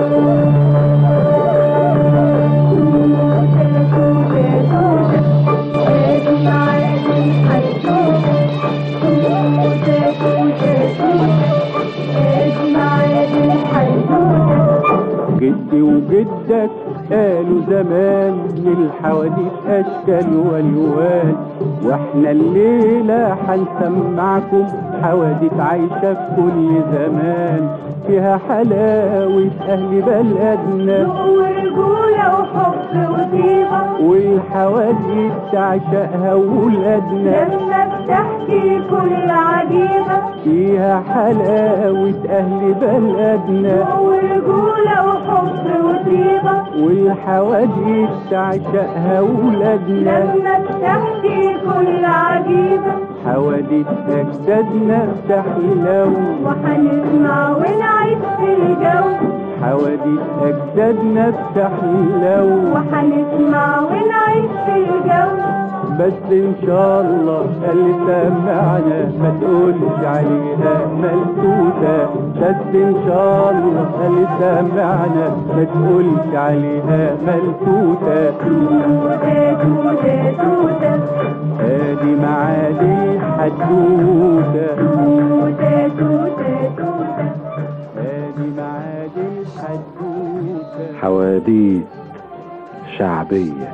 جدي وجدك قالوا زمان للحواديت اشكال والوان واحنا الليله هنسمعكم حواديت عايشه في كل زمان فيها حلاوه اهل بلدنا ورجولة وحب وطيبة والحواديت تعشقها ولادنا لما بتحكي كل عجيبة فيها حلاوه اهل بلدنا ورجولة وحب وطيبة والحواديت تعشقها ولادنا لما بتحكي كل عجيبة حواديت أجدادنا تحلو وهنسمع ونعيش في الجو حواديت أجدادنا بتحلو وهنسمع ونعيش في الجو بس إن شاء الله اللي سمعنا ما تقولش عليها ملتوتة بس إن شاء الله اللي سمعنا ما تقولش عليها ملتوتة توتة توتة توتة ادي معادي الحدوتة توتة توتة توتة ادي معادي الحدوتة حواديت شعبية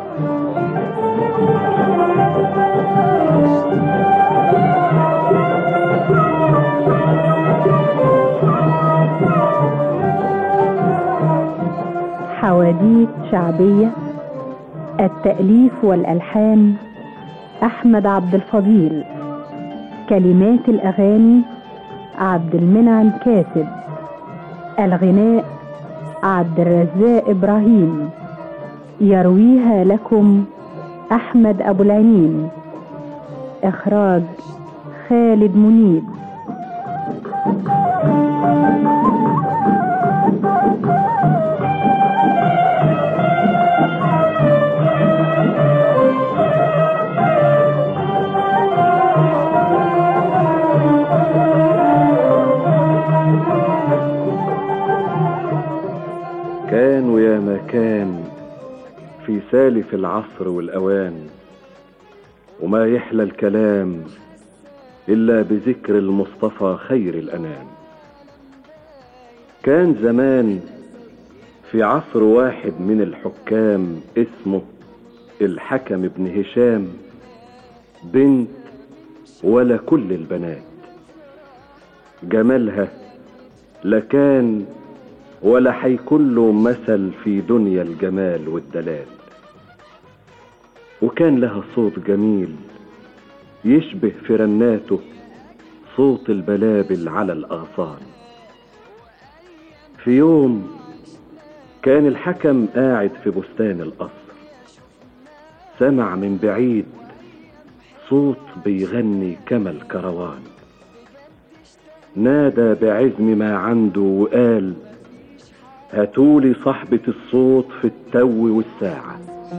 حواديت شعبية التأليف والألحان أحمد عبد الفضيل كلمات الأغاني عبد المنعم كاسب الغناء عبد الرزاق إبراهيم يرويها لكم أحمد أبو العنين إخراج خالد منيب كان ويا ما كان في سالف العصر والأوان وما يحلى الكلام إلا بذكر المصطفى خير الأنام كان زمان في عصر واحد من الحكام اسمه الحكم ابن هشام بنت ولا كل البنات جمالها لا كان ولا حيكون له مثل في دنيا الجمال والدلال وكان لها صوت جميل يشبه في رناته صوت البلابل على الأغصان في يوم كان الحكم قاعد في بستان القصر سمع من بعيد صوت بيغني كما الكروان نادى بعزم ما عنده وقال هاتولي صاحبة الصوت في التو والساعة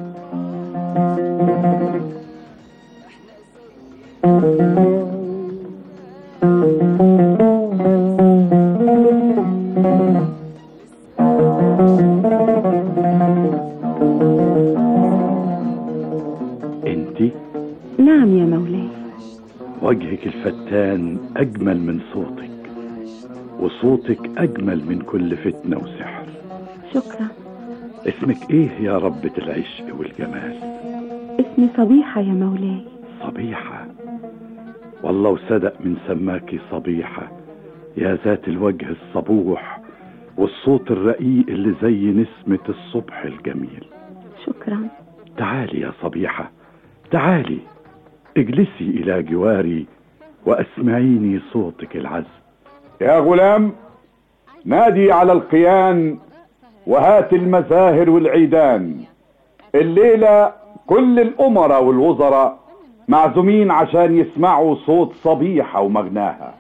انت نعم يا مولاي وجهك الفتان اجمل من صوتك وصوتك اجمل من كل فتنه وسحر شكرا اسمك ايه يا ربة العشق والجمال اسمي صبيحة يا مولاي صبيحة والله وصدق من سماكي صبيحة يا ذات الوجه الصبوح والصوت الرقيق اللي زي نسمة الصبح الجميل شكرا تعالي يا صبيحة تعالي اجلسي إلى جواري وأسمعيني صوتك العذب يا غلام نادي على القيان وهات المزاهر والعيدان الليلة كل الأمراء والوزراء معزومين عشان يسمعوا صوت صبيحة ومغناها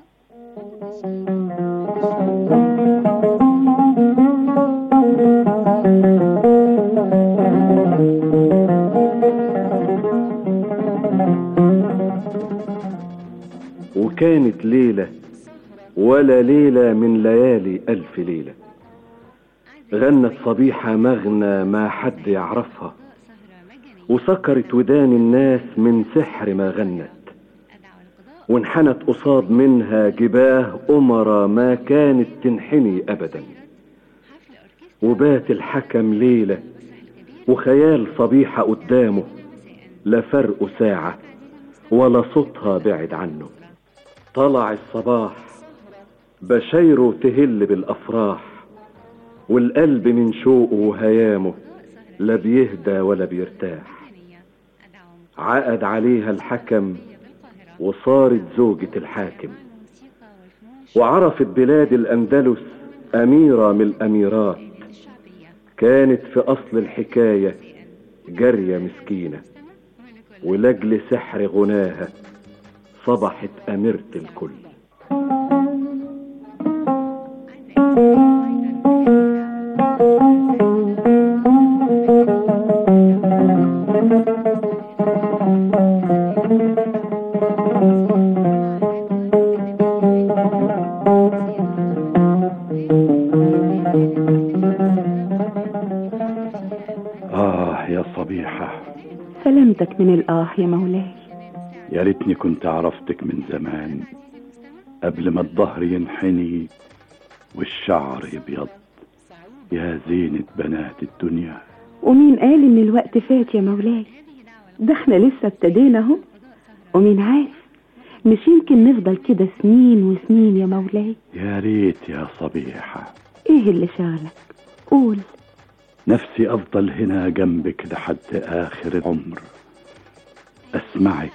وكانت ليلة ولا ليلة من ليالي ألف ليلة غنت صبيحة مغنى ما حد يعرفها وسكرت ودان الناس من سحر ما غنت وانحنت قصاد منها جباه أمرا ما كانت تنحني أبدا وبات الحكم ليلة وخيال صبيحة قدامه لا فرق ساعة ولا صوتها بعد عنه طلع الصباح بشايره تهل بالأفراح والقلب من شوقه وهيامه لا بيهدى ولا بيرتاح عقد عليها الحكم وصارت زوجة الحاكم وعرفت بلاد الأندلس أميرة من الأميرات كانت في أصل الحكاية جارية مسكينة ولجل سحر غناها صبحت أميرة الكل آه يا صبيحة سلامتك من الآه يا مولاي يا ريتني كنت عرفتك من زمان قبل ما الظهر ينحني والشعر يبيض يا زينة بنات الدنيا ومين قال إن الوقت فات يا مولاي ده احنا لسه ابتدينا اهو ومين عارف مش يمكن نفضل كده سنين وسنين يا مولاي يا ريت يا صبيحة ايه اللي شغلك قول نفسي أفضل هنا جنبك لحد آخر العمر أسمعك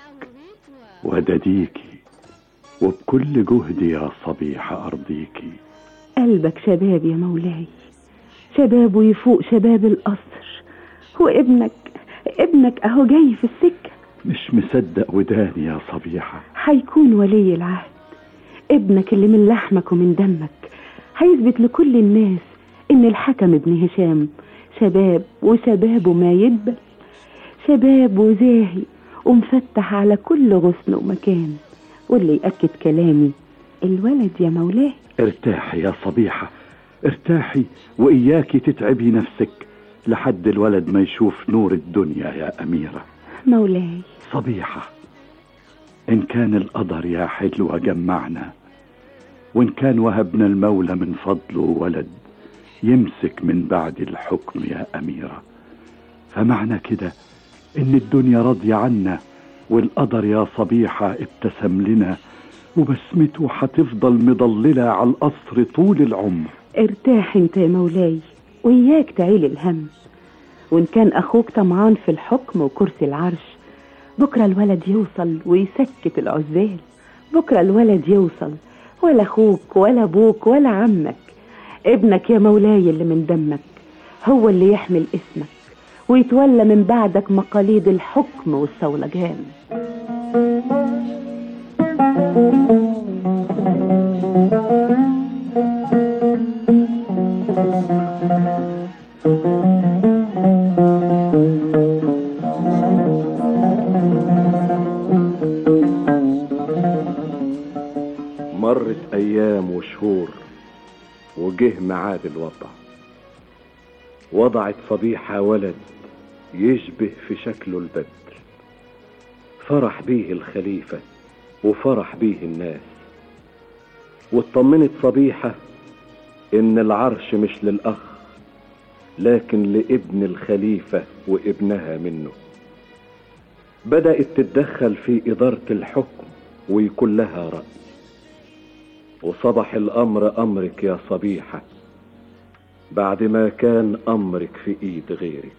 وأدديكي وبكل جهدي يا صبيحة أرضيكي قلبك شباب يا مولاي شباب ويفوق شباب القصر وابنك ابنك اهو جاي في السكة مش مصدق وداني يا صبيحة هيكون ولي العهد ابنك اللي من لحمك ومن دمك هيثبت لكل الناس ان الحكم ابن هشام شباب وشبابه ما يدبل شباب وزاهي ومفتح على كل غصن ومكان واللي يأكد كلامي الولد يا مولاي ارتاحي يا صبيحة ارتاحي وإياكي تتعبي نفسك لحد الولد ما يشوف نور الدنيا يا أميرة مولاي صبيحة إن كان القدر يا حلوة جمعنا وإن كان وهبنا المولى من فضله ولد يمسك من بعد الحكم يا أميرة فمعنى كده إن الدنيا راضية عنا والقدر يا صبيحة ابتسم لنا وبسمته هتفضل مضللة على القصر طول العمر ارتاح انت يا مولاي وإياك تعيل الهم وإن كان أخوك طمعان في الحكم وكرسي العرش بكرة الولد يوصل ويسكت العزال بكرة الولد يوصل ولا أخوك ولا أبوك ولا عمك ابنك يا مولاي اللي من دمك هو اللي يحمل اسمك ويتولى من بعدك مقاليد الحكم والصولجان مرت أيام وشهور وجه ميعاد الوضع وضعت صبيحة ولد يشبه في شكله البدر فرح بيه الخليفة وفرح بيه الناس واطمنت صبيحة إن العرش مش للأخ لكن لابن الخليفة وابنها منه بدأت تتدخل في إدارة الحكم ويكون لها رأي وصبح الأمر أمرك يا صبيحة بعد ما كان أمرك في إيد غيرك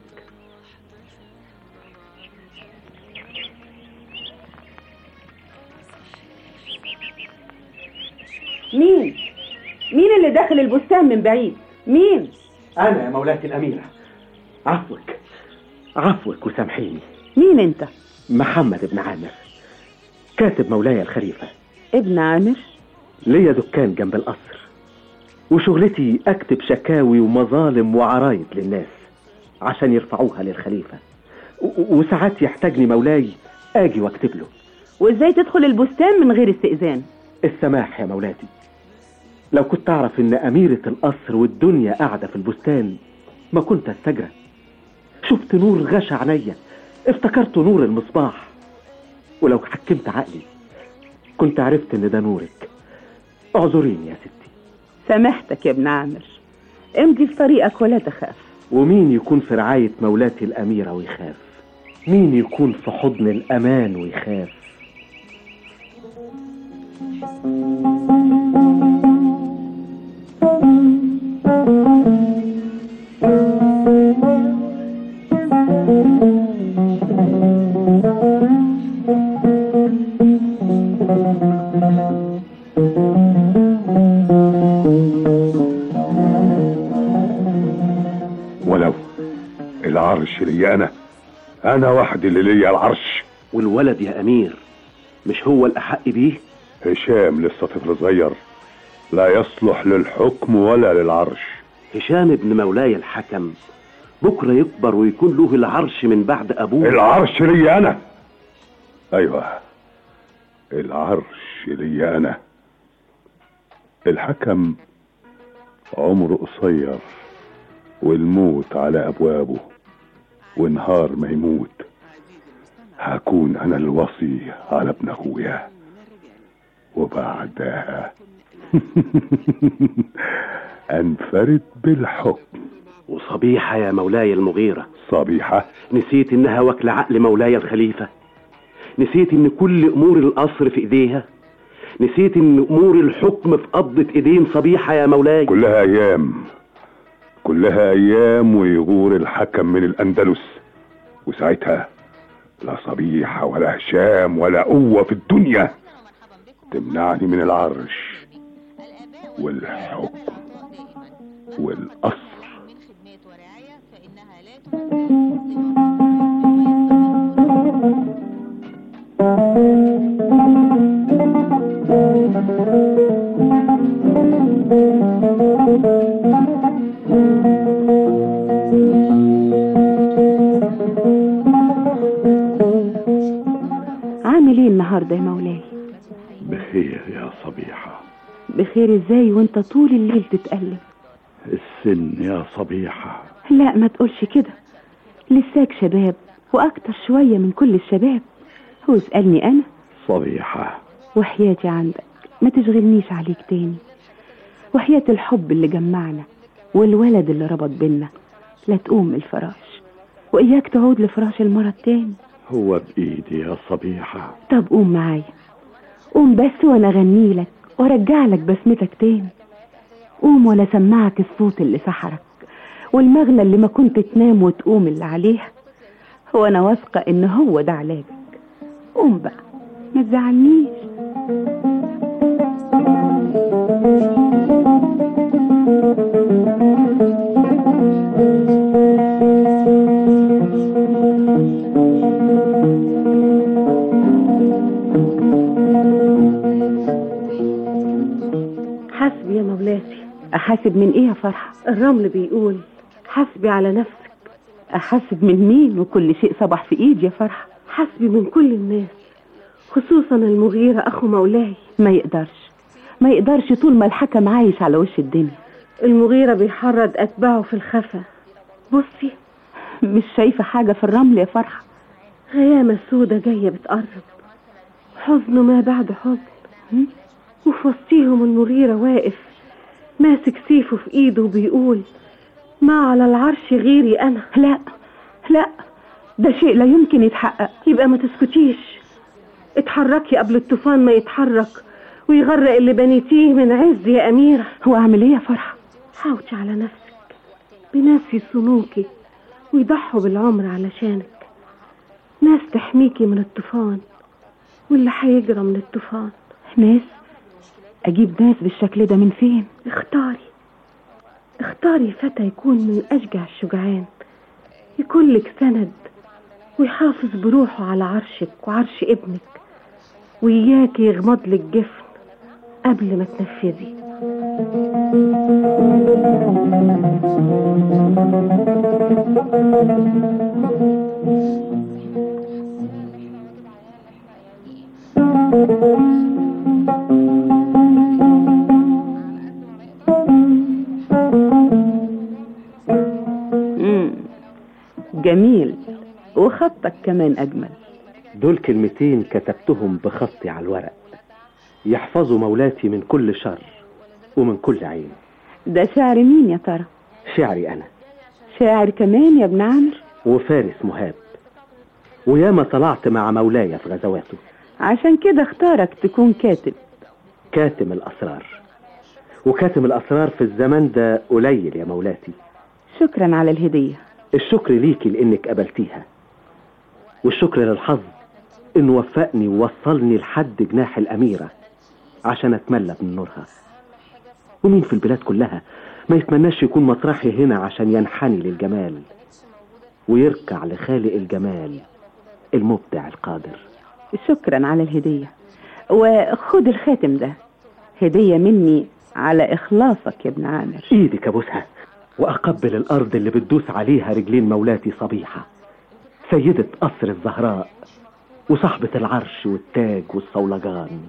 مين مين اللي داخل البستان من بعيد مين أنا يا مولاتي الأميرة عفوك عفوك وسامحيني مين انت محمد بن عامر كاتب مولاي الخليفة ابن عامر ليا دكان جنب القصر وشغلتي أكتب شكاوي ومظالم وعرايض للناس عشان يرفعوها للخليفة و- وساعات يحتاجني مولاي آجي واكتب له وازاي تدخل البستان من غير استئذان السماح يا مولاتي لو كنت أعرف إن أميرة القصر والدنيا قاعدة في البستان ما كنت أستجرى شفت نور غشى عينيا افتكرت نور المصباح ولو حكمت عقلي كنت عرفت إن ده نورك اعذريني يا ستي سامحتك يا ابن عامر امضي في طريقك ولا تخاف ومين يكون في رعاية مولاتي الأميرة ويخاف مين يكون في حضن الأمان ويخاف ولو العرش لي انا انا وحدي اللي ليا العرش والولد يا أمير مش هو الأحق بيه هشام لسه طفل صغير لا يصلح للحكم ولا للعرش هشام ابن مولاي الحكم بكرة يكبر ويكون له العرش من بعد أبوه العرش لي انا ايوه العرش لي انا الحكم عمره قصير والموت على ابوابه ونهار ما يموت هكون انا الوصي على ابن اخويا وبعدها انفرد بالحكم وصبيحة يا مولاي المغيرة صبيحة نسيت إنها وكل عقل مولاي الخليفة نسيت إن كل أمور القصر في إيديها نسيت إن أمور الحكم في قبضة إيدين صبيحة يا مولاي كلها ايام كلها ايام ويغور الحكم من الاندلس وساعتها لا صبيحة ولا هشام ولا قوة في الدنيا تمنعني من العرش والحكم والقصر عامل ايه النهارده يا مولاي بخير يا صبيحة بخير ازاي وانت طول الليل تتألم السن يا صبيحة لا ما تقولش كده لساك شباب واكتر شوية من كل الشباب هو اسألني انا صبيحة وحياتي عندك ما تشغلنيش عليك تاني وحياة الحب اللي جمعنا والولد اللي ربط بينا لا تقوم من الفراش وإياك تعود لفراش المرة تاني هو بإيدي يا صبيحة طب قوم معايا قوم بس وانا اغني لك وارجع لك بسمتك تاني قوم وانا اسمعك الصوت اللي سحرك والمغنى اللي ما كنت تنام وتقوم اللي عليها وانا واثقة ان هو ده علاجك قوم بقى ما تزعلنيش حسبي يا مولاتي احاسب من ايه يا فرحة الرمل بيقول حسبي على نفسك احاسب من مين وكل شيء صبح في ايدي يا فرحة حسبي من كل الناس خصوصا المغيرة اخو مولاي ما يقدرش ما يقدرش طول ما الحكم عايش على وش الدنيا المغيرة بيحرض اتباعه في الخفا بصي مش شايفة حاجة في الرمل يا فرحة غيامة سودة جاية بتقرب حزن ما بعد حزن هم؟ وفي وسطيهم المغيرة واقف ماسك سيفه في ايده وبيقول ما على العرش غيري انا لا لا ده شيء لا يمكن يتحقق يبقى ما تسكتيش اتحركي قبل الطوفان ما يتحرك ويغرق اللي بنيتيه من عز يا أميرة هو أعمل إيه يا فرحة حاوتي على نفسك بناس يصونوكي ويضحوا بالعمر علشانك ناس تحميكي من الطوفان واللي هيجرى من الطوفان ناس أجيب ناس بالشكل ده من فين اختاري اختاري فتى يكون من أشجع الشجعان يكون لك سند ويحافظ بروحه على عرشك وعرش ابنك وإياك يغمض لك جفن قبل ما تنفذي مم. جميل وخطك كمان أجمل دول كلمتين كتبتهم بخطي على الورق يحفظوا مولاتي من كل شر ومن كل عين ده شعر مين يا ترى شعري أنا شاعر كمان يا ابن عامر وفارس مهاب وياما طلعت مع مولاي في غزواته عشان كده اختارك تكون كاتب كاتم الأسرار وكاتم الأسرار في الزمان ده قليل يا مولاتي شكرا على الهدية الشكر ليكي لانك قبلتيها والشكر للحظ انه وفقني ووصلني لحد جناح الاميره عشان اتملى من نورها ومين في البلاد كلها ما يتمناش يكون مطرحي هنا عشان ينحني للجمال ويركع لخالق الجمال المبدع القادر شكرا على الهدية وخد الخاتم ده هدية مني على إخلاصك يا ابن عامر ايدك ابوسها واقبل الارض اللي بتدوس عليها رجلين مولاتي صبيحه سيده قصر الزهراء وصاحبه العرش والتاج والصولجان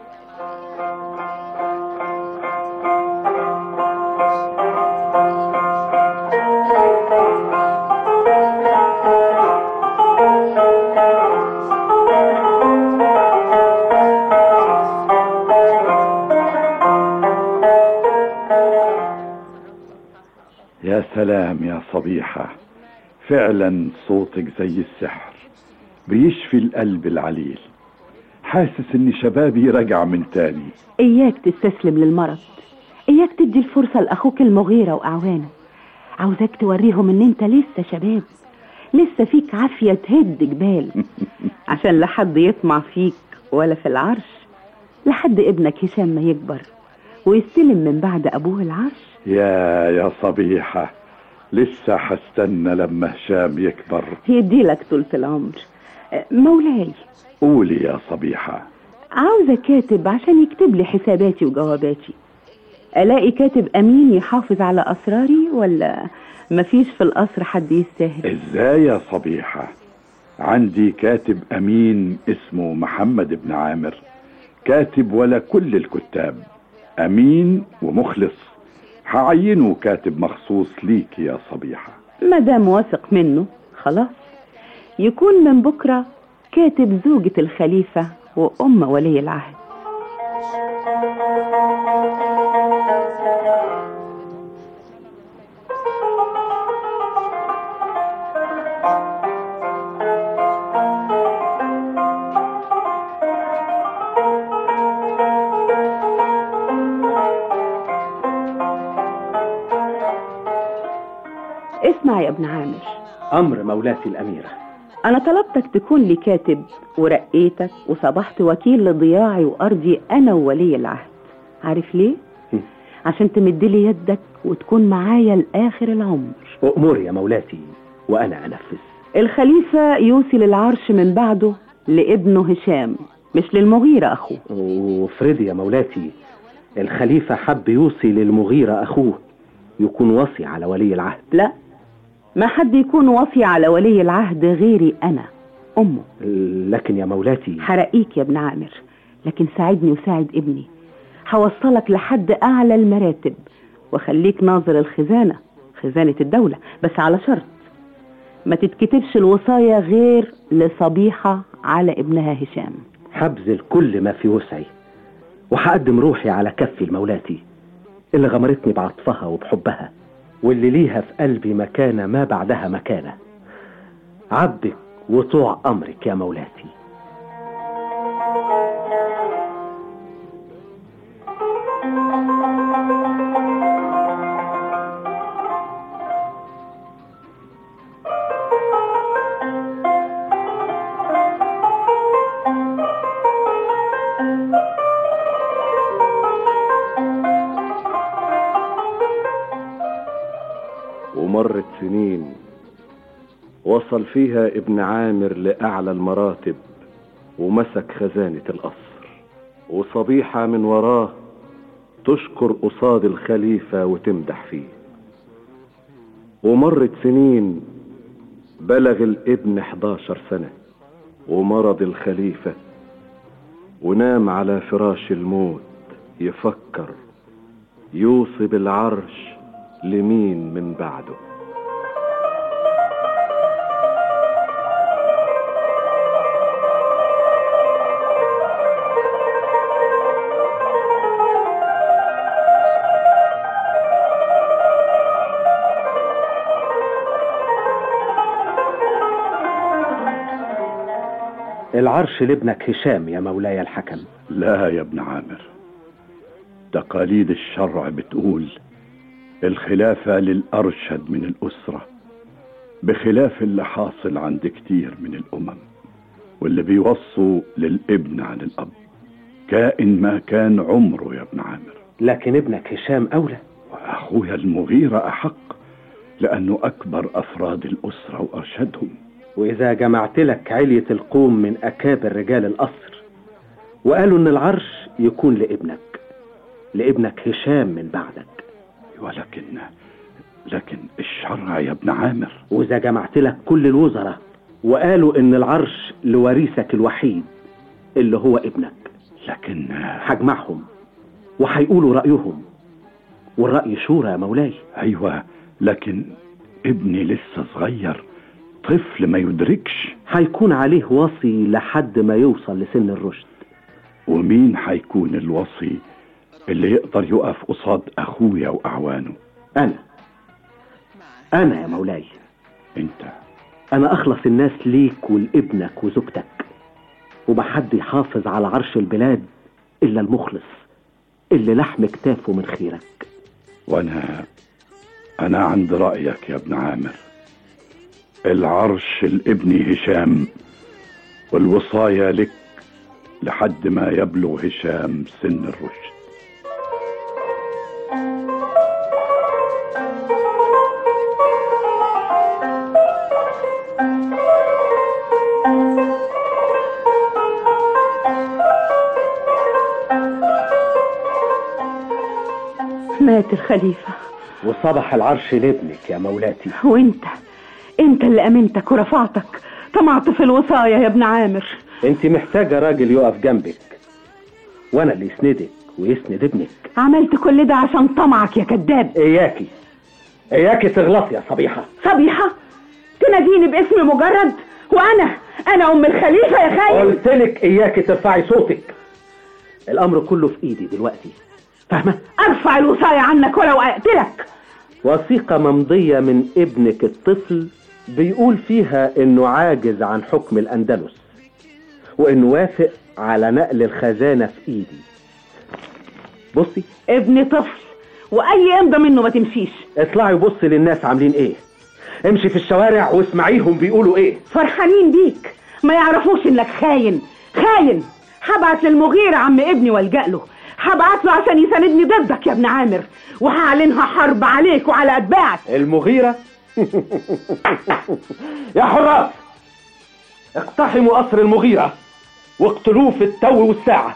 يا سلام يا صبيحة فعلا صوتك زي السحر بيشفي القلب العليل حاسس ان شبابي رجع من تاني إياك تستسلم للمرض إياك تدي الفرصة لأخوك المغيرة وأعوانه عاوزاك توريهم إن أنت لسه شباب لسه فيك عافية تهد جبال عشان لا حد يطمع فيك ولا في العرش لحد ابنك هشام ما يكبر ويستلم من بعد أبوه العرش يا يا صبيحة لسه هستنى لما هشام يكبر يديلك طولة العمر أه، مولاي قولي يا صبيحة عاوزة كاتب عشان يكتب لي حساباتي وجواباتي ألاقي كاتب أمين يحافظ على أسراري ولا مفيش في القصر حد يستاهل ازاي يا صبيحة عندي كاتب امين اسمه محمد بن عامر كاتب ولا كل الكتاب امين ومخلص هعينه كاتب مخصوص ليك يا صبيحة مادام واثق منه خلاص يكون من بكرة كاتب زوجة الخليفة وأم ولي العهد اسمع يا ابن عامر امر مولاتي الاميره أنا طلبتك تكون لي كاتب ورقيتك وصبحت وكيل لضياعي وأرضي أنا وولي العهد عارف ليه؟ هم. عشان تمدلي يدك وتكون معايا لآخر العمر اموري يا مولاتي وانا انفذ الخليفة يوصي للعرش من بعده لابنه هشام مش للمغيرة أخوه وفريدي يا مولاتي الخليفه حب يوصي للمغيره اخوه يكون وصي على ولي العهد لا ما حد يكون وصي على ولي العهد غيري أنا أمه لكن يا مولاتي حرقيك يا ابن عامر لكن ساعدني وساعد ابني هوصلك لحد أعلى المراتب وخليك ناظر الخزانة خزانة الدولة بس على شرط ما تتكتبش الوصاية غير لصبيحة على ابنها هشام هبذل كل ما في وسعي وهقدم روحي على كفي لمولاتي اللي غمرتني بعطفها وبحبها واللي ليها في قلبي مكانة ما بعدها مكانة عبدك وطوع أمرك يا مولاتي ومرت سنين وصل فيها ابن عامر لأعلى المراتب ومسك خزانة القصر وصبيحة من وراه تشكر قصاد الخليفة وتمدح فيه ومرت سنين بلغ الابن 11 سنة ومرض الخليفة ونام على فراش الموت يفكر يوصي بالعرش لمين من بعده العرش لابنك هشام يا مولاي الحكم لا يا ابن عامر تقاليد الشرع بتقول الخلافة للأرشد من الأسرة بخلاف اللي حاصل عند كتير من الأمم واللي بيوصوا للابن عن الأب كائن ما كان عمره يا ابن عامر لكن ابنك هشام أولى وأخويا المغيرة أحق لأنه أكبر أفراد الأسرة وأرشدهم وإذا جمعت لك علية القوم من أكابر رجال القصر وقالوا إن العرش يكون لابنك لابنك هشام من بعدك ولكن لكن الشرع يا ابن عامر وإذا جمعت لك كل الوزراء وقالوا إن العرش لوريثك الوحيد اللي هو ابنك لكن هجمعهم وهيقولوا رأيهم والرأي شورى يا مولاي أيوة لكن ابني لسه صغير طفل ما يدركش هيكون عليه وصي لحد ما يوصل لسن الرشد ومين هيكون الوصي اللي يقدر يقف قصاد أخويا وأعوانه أنا أنا يا مولاي أنت أنا أخلص الناس ليك ولابنك وزوجتك وما حد يحافظ على عرش البلاد إلا المخلص اللي لحم كتافه من خيرك وأنا أنا عند رأيك يا ابن عامر العرش لابني هشام والوصاية لك لحد ما يبلغ هشام سن الرشد مات الخليفة وصبح العرش لابنك يا مولاتي وانت انت اللي امنتك ورفعتك طمعت في الوصاية يا ابن عامر انت محتاجة راجل يقف جنبك وانا اللي يسندك ويسند ابنك عملت كل ده عشان طمعك يا كذاب اياكي اياكي تغلطي يا صبيحة صبيحة تناديني باسم مجرد وانا انا ام الخليفة يا خاين قلت لك اياكي ترفعي صوتك الامر كله في ايدي دلوقتي فاهمة ارفع الوصاية عنك ولو اقتلك وثيقة ممضية من ابنك الطفل بيقول فيها انه عاجز عن حكم الاندلس وانه وافق على نقل الخزانة في ايدي بصي ابن طفل واي امضى منه ما تمشيش اطلعي وبصي للناس عاملين ايه امشي في الشوارع واسمعيهم بيقولوا ايه فرحانين بيك ما يعرفوش انك خاين خاين هبعت للمغيرة عم ابني والجأ له هبعت له عشان يساندني ضدك يا ابن عامر وهعلنها حرب عليك وعلى اتباعك المغيرة يا حراس اقتحموا قصر المغيرة واقتلوه في التو والساعة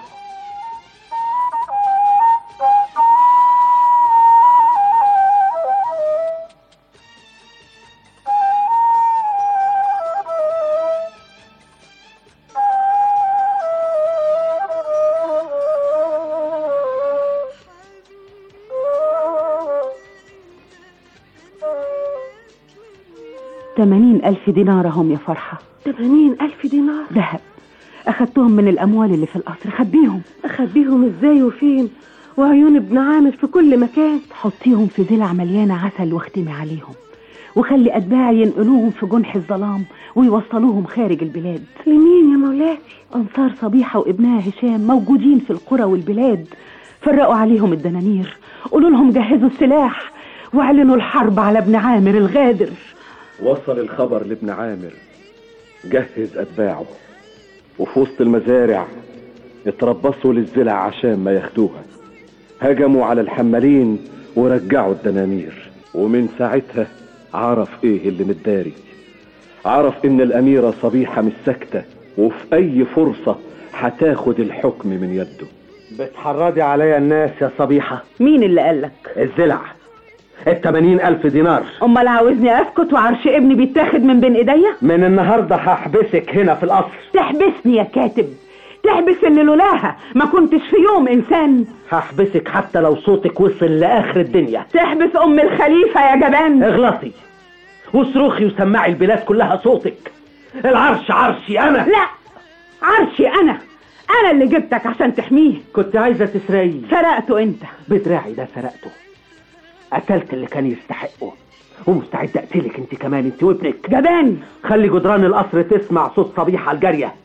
تمانين ألف دينار هم يا فرحة تمانين ألف دينار ذهب أخدتهم من الأموال اللي في القصر خبيهم أخبيهم إزاي وفين وعيون ابن عامر في كل مكان حطيهم في ضلع مليانة عسل واختمي عليهم وخلي أتباعي ينقلوهم في جنح الظلام ويوصلوهم خارج البلاد لمين يا مولاتي أنصار صبيحة وابنها هشام موجودين في القرى والبلاد فرقوا عليهم الدنانير قولوا لهم جهزوا السلاح واعلنوا الحرب على ابن عامر الغادر وصل الخبر لابن عامر جهز أتباعه وفي وسط المزارع اتربصوا للزلع عشان ما ياخدوها هجموا على الحمالين ورجعوا الدنانير ومن ساعتها عرف ايه اللي متداري عرف ان الاميرة صبيحة مش ساكتة وفي اي فرصة هتاخد الحكم من يده بتحرضي عليا الناس يا صبيحة مين اللي قالك الزلع التمانين ألف دينار امال عاوزني اسكت وعرش ابني بيتاخد من بين ايديا من النهاردة هحبسك هنا في القصر تحبسني يا كاتب تحبس اللي لولاها ما كنتش في يوم انسان هحبسك حتى لو صوتك وصل لآخر الدنيا تحبس ام الخليفة يا جبان اغلطي واصرخي وسمعي البلاد كلها صوتك العرش عرشي أنا لا عرشي انا انا اللي جبتك عشان تحميه كنت عايزة تسرقيه سرقته انت بدراعي ده سرقته قتلت اللي كان يستحقه ومستعد اقتلك انت كمان انت وابنك جبان خلي جدران القصر تسمع صوت صبيحة الجارية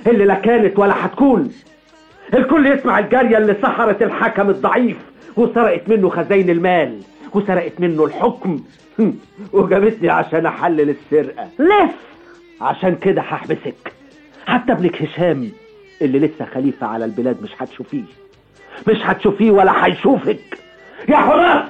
اللي لا كانت ولا هتكون الكل يسمع الجارية اللي سحرت الحكم الضعيف وسرقت منه خزين المال وسرقت منه الحكم وجابتني عشان احلل السرقة لف عشان كده هحبسك حتى ابنك هشام اللي لسه خليفة على البلاد مش هتشوفيه مش هتشوفيه ولا هيشوفك يا حراس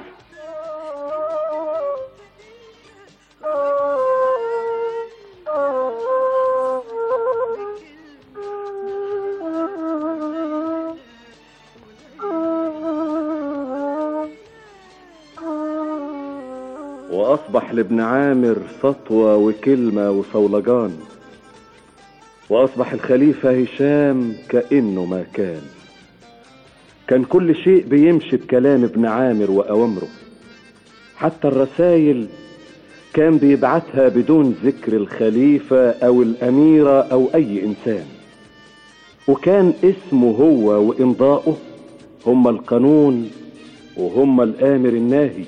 وأصبح لابن عامر سطوة وكلمة وصولجان وأصبح الخليفة هشام كأنه ما كان كان كل شيء بيمشي بكلام ابن عامر وأوامره حتى الرسايل كان بيبعتها بدون ذكر الخليفة أو الأميرة أو أي إنسان وكان اسمه هو وإمضاؤه هم القانون وهم الآمر الناهي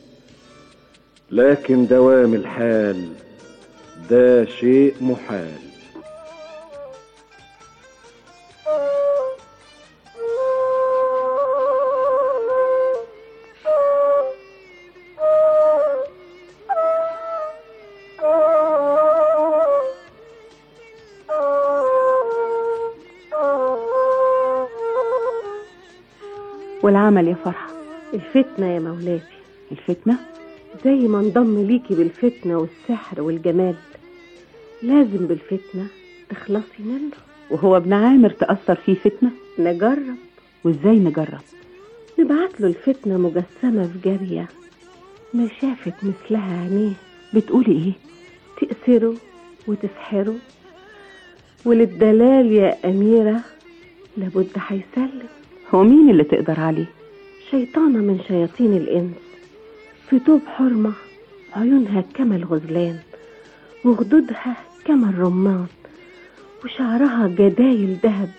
لكن دوام الحال ده شيء محال والعمل يا فرحة الفتنة يا مولاتي الفتنة زي ما انضم ليكي بالفتنة والسحر والجمال لازم بالفتنة تخلصي منه وهو ابن عامر تأثر فيه فتنة نجرب وازاي نجرب نبعت له الفتنة مجسمة في جارية ما شافت مثلها عينيه بتقولي ايه تأسره وتسحره وللدلال يا أميرة لابد هيسلم هو مين اللي تقدر عليه شيطانة من شياطين الإنس في توب حرمة عيونها كما الغزلان وخدودها كما الرمان وشعرها جدايل ذهب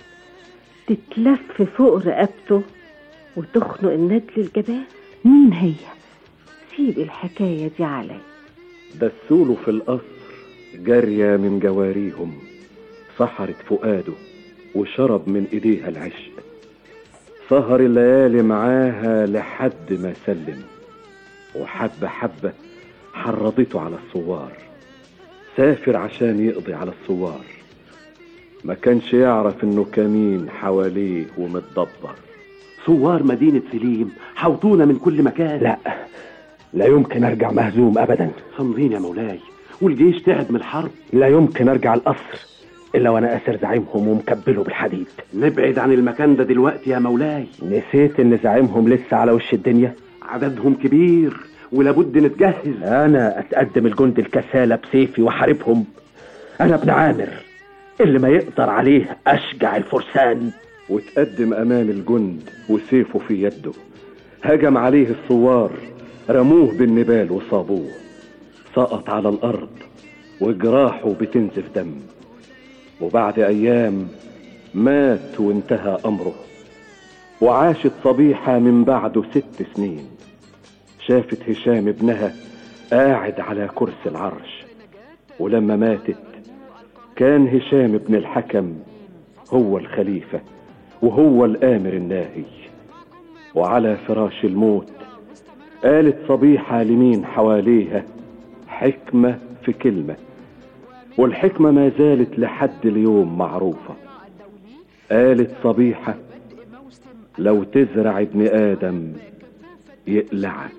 تتلف فوق رقبته وتخنق الندل الجبال مين هي سيب الحكاية دي علي دسوله في القصر جارية من جواريهم سحرت فؤاده وشرب من ايديها العشق سهر الليالي معاها لحد ما سلم وحبة حبة حرضته على الثوار سافر عشان يقضي على الثوار ما كانش يعرف انه كمين حواليه ومتدبر ثوار مدينة سليم حوطونا من كل مكان لا لا يمكن ارجع مهزوم ابدا صمدين يا مولاي والجيش تعب من الحرب لا يمكن ارجع القصر الا وانا اسر زعيمهم ومكبله بالحديد نبعد عن المكان ده دلوقتي يا مولاي نسيت ان زعيمهم لسه على وش الدنيا عددهم كبير ولابد نتجهز انا اتقدم الجند الكسالى بسيفي واحاربهم انا ابن عامر اللي ما يقدر عليه اشجع الفرسان وتقدم امام الجند وسيفه في يده هجم عليه الثوار رموه بالنبال وصابوه سقط على الارض وجراحه بتنزف دم وبعد ايام مات وانتهى امره وعاشت صبيحة من بعده ست سنين شافت هشام ابنها قاعد على كرسي العرش ولما ماتت كان هشام ابن الحكم هو الخليفة وهو الآمر الناهي وعلى فراش الموت قالت صبيحة لمين حواليها حكمة في كلمة والحكمة ما زالت لحد اليوم معروفة قالت صبيحة لو تزرع ابن آدم يقلعك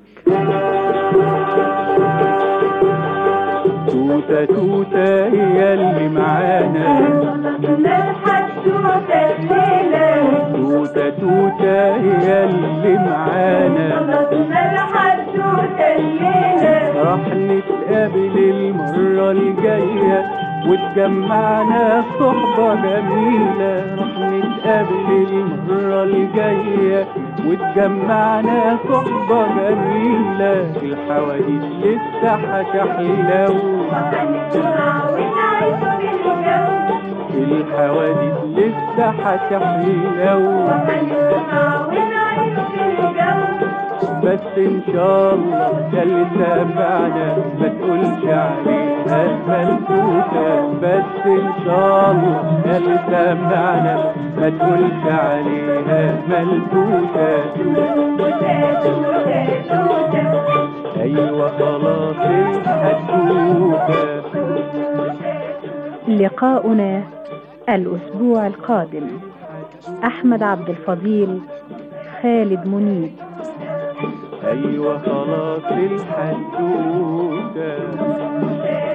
توتة توتة هي اللي معانا نضحك توتة الليلة توتة توتة هي اللي معانا نضحك توتة الليلة راح نتقابل المرة الجاية وتجمعنا صحبة جميلة راح نتقابل المرة الجاية وتجمعنا صحبة جميلة الحواديت لسه هتحلو بسرعة ونعيش بالجو الحواديت لسه هتحلو بسرعة ونعيش بالجو بس ان شاء الله يا اللي سمعنا ما تقولش عليها ملبوسة بس ان شاء الله يا اللي سمعنا ما تقولش عليها ملبوسة ايوه خلاص الحدوته لقاؤنا الأسبوع القادم أحمد عبد الفضيل خالد منيب ايوه خلاص الحدوته